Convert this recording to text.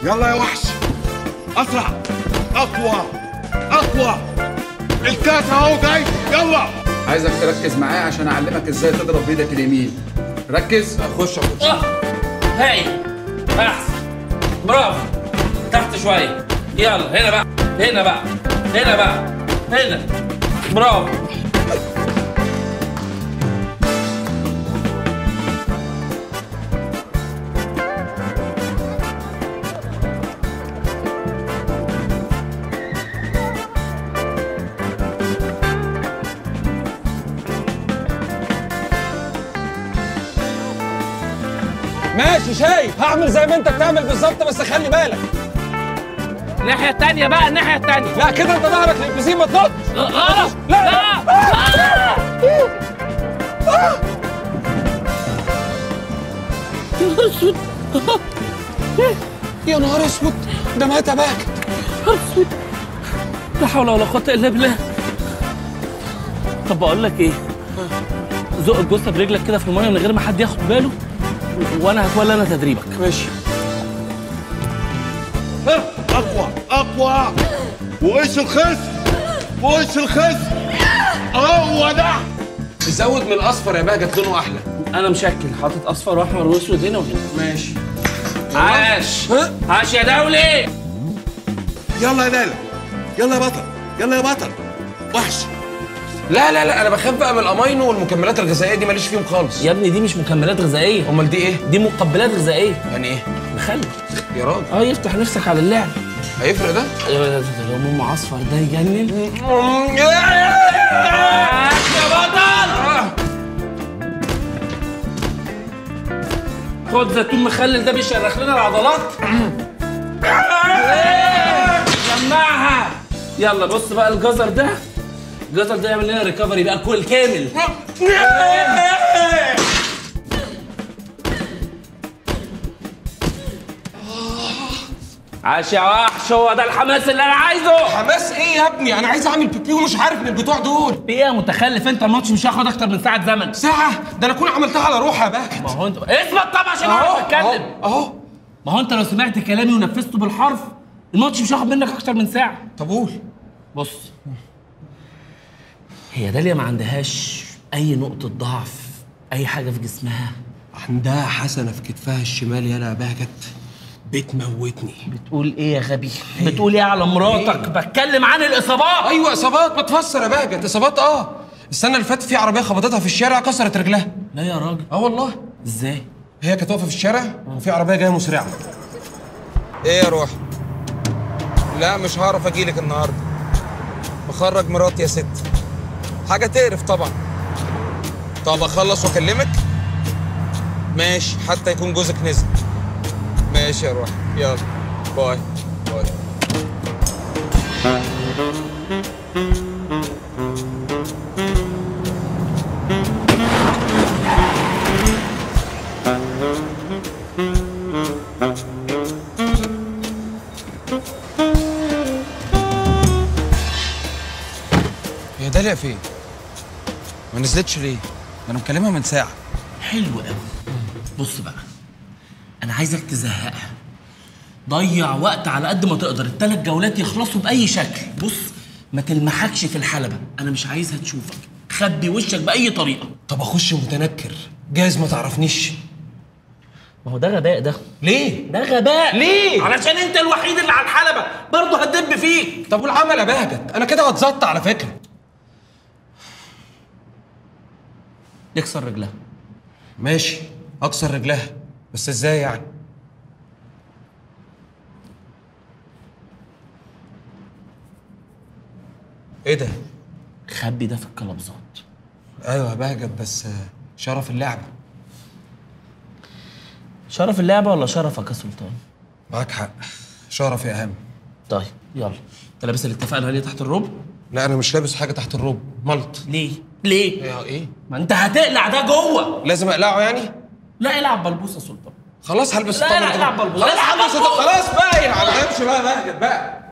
يلا يا وحش اسرع اقوى اقوى الكاس اهو جاي يلا عايزك تركز معايا عشان اعلمك ازاي تضرب بايدك اليمين ركز خش اخش اه هاي احسن برافو تحت شويه يلا هنا بقى هنا بقى هنا بقى هنا برافو ماشي شايف هعمل زي ما انت بتعمل بالظبط بس خلي بالك الناحيه الثانيه بقى الناحيه الثانيه لا كده انت ظهرك للبسين ما تنطش غلط لا لا يا نهار اسود ده مات باك لا حول ولا قوه الا بالله طب بقول لك ايه زق الجثه برجلك كده في الميه من غير ما حد ياخد باله وانا هتولى انا تدريبك ماشي اقوى اقوى وش الخصم وش الخصم هو ده زود من الاصفر يا بهجت لونه احلى انا مشكل حاطط اصفر واحمر واسود هنا وهنا ماشي عاش ها؟ عاش يا دولي يلا يا ليلى يلا يا بطل يلا يا بطل وحش لا لا لا انا بخاف بقى من الامينو والمكملات الغذائيه دي ماليش فيهم خالص يا ابني دي مش مكملات غذائيه امال دي ايه دي مقبلات غذائيه يعني ايه مخلل يا راجل اه يفتح نفسك على اللعب هيفرق ده لو ام عصفر ده يجنن يا بطل خد زيتون مخلل ده بيشرخ لنا العضلات جمعها يلا بص بقى الجزر ده الجزر ده يعمل لنا ريكفري بقى كل كامل عاش يا وحش هو ده الحماس اللي انا عايزه حماس ايه يا ابني انا عايز اعمل بيبي ومش عارف من البتوع دول ايه يا متخلف انت الماتش مش هياخد اكتر من ساعه زمن ساعه ده انا اكون عملتها على روحي يا بهجت ما هو انت اثبت طبعا عشان اعرف اتكلم اهو اهو ما هو انت لو سمعت كلامي ونفذته بالحرف الماتش مش هياخد منك اكتر من ساعه طب قول بص هي داليا ما عندهاش اي نقطه ضعف اي حاجه في جسمها عندها حسنه في كتفها الشمال يالا يا بهجت بتموتني بتقول ايه يا غبي بتقول ايه على مراتك بتكلم عن الاصابات ايوه اصابات ما تفسر يا بهجت اصابات اه السنه اللي فاتت في عربيه خبطتها في الشارع كسرت رجلها لا يا راجل اه والله ازاي هي كانت واقفه في الشارع وفي عربيه جايه مسرعه ايه يا روح لا مش هعرف اجيلك النهارده بخرج مراتي يا ست حاجه تقرف طبعا طب اخلص واكلمك ماشي حتى يكون جوزك نزل ماشي يا روح يلا باي باي هي داليا فين ما نزلتش ليه ده انا مكلمها من ساعه حلو قوي بص بقى انا عايزك تزهقها ضيع وقت على قد ما تقدر الثلاث جولات يخلصوا باي شكل بص ما تلمحكش في الحلبة انا مش عايزها تشوفك خبي وشك باي طريقه طب اخش متنكر جايز ما تعرفنيش ما هو ده غباء ده ليه ده غباء ليه؟ علشان انت الوحيد اللي على الحلبة برضه هتدب فيك طب والعمل يا بهجت انا كده هتزط على فكره يكسر رجلها ماشي اكسر رجلها بس ازاي يعني ايه ده خبي ده في الكلبزات ايوه يا بهجت بس آه، شرف اللعبه شرف اللعبة ولا شرفك يا سلطان؟ معاك حق شرفي اهم طيب يلا انت لابس اللي اتفقنا عليه تحت الربع؟ لا انا مش لابس حاجه تحت الروب ملط ليه؟ ليه؟ ايه ايه ما انت هتقلع ده جوه لازم اقلعه يعني لا العب بلبوس يا سلطان خلاص هلبس لا، الطقم لا، ده. العب بلبوس. خلاص العب هلبس بلبوس. الطقم. خلاص باين على غمش بقى بهجت بقى